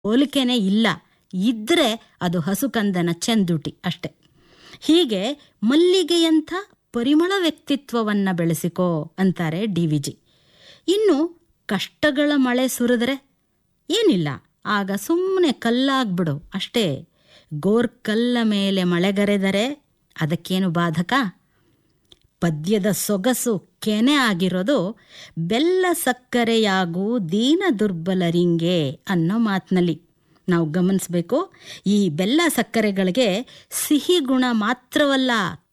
ಹೋಲಿಕೆನೇ ಇಲ್ಲ ಇದ್ರೆ ಅದು ಹಸುಕಂದನ ಚೆಂದುಟಿ ಅಷ್ಟೆ ಹೀಗೆ ಮಲ್ಲಿಗೆಯಂಥ ಪರಿಮಳ ವ್ಯಕ್ತಿತ್ವವನ್ನ ಬೆಳೆಸಿಕೋ ಅಂತಾರೆ ಡಿ ವಿ ಜಿ ಇನ್ನು ಕಷ್ಟಗಳ ಮಳೆ ಸುರಿದ್ರೆ ಏನಿಲ್ಲ ಆಗ ಸುಮ್ಮನೆ ಕಲ್ಲಾಗ್ಬಿಡು ಅಷ್ಟೇ ಗೋರ್ಕಲ್ಲ ಮೇಲೆ ಮಳೆಗರೆದರೆ ಅದಕ್ಕೇನು ಬಾಧಕ ಪದ್ಯದ ಸೊಗಸು ಕೆನೆ ಆಗಿರೋದು ಬೆಲ್ಲ ಸಕ್ಕರೆಯಾಗೂ ದೀನ ದುರ್ಬಲರಿಂಗೆ ಅನ್ನೋ ಮಾತಿನಲ್ಲಿ ನಾವು ಗಮನಿಸಬೇಕು ಈ ಬೆಲ್ಲ ಸಕ್ಕರೆಗಳಿಗೆ ಸಿಹಿ ಗುಣ ಮಾತ್ರವಲ್ಲ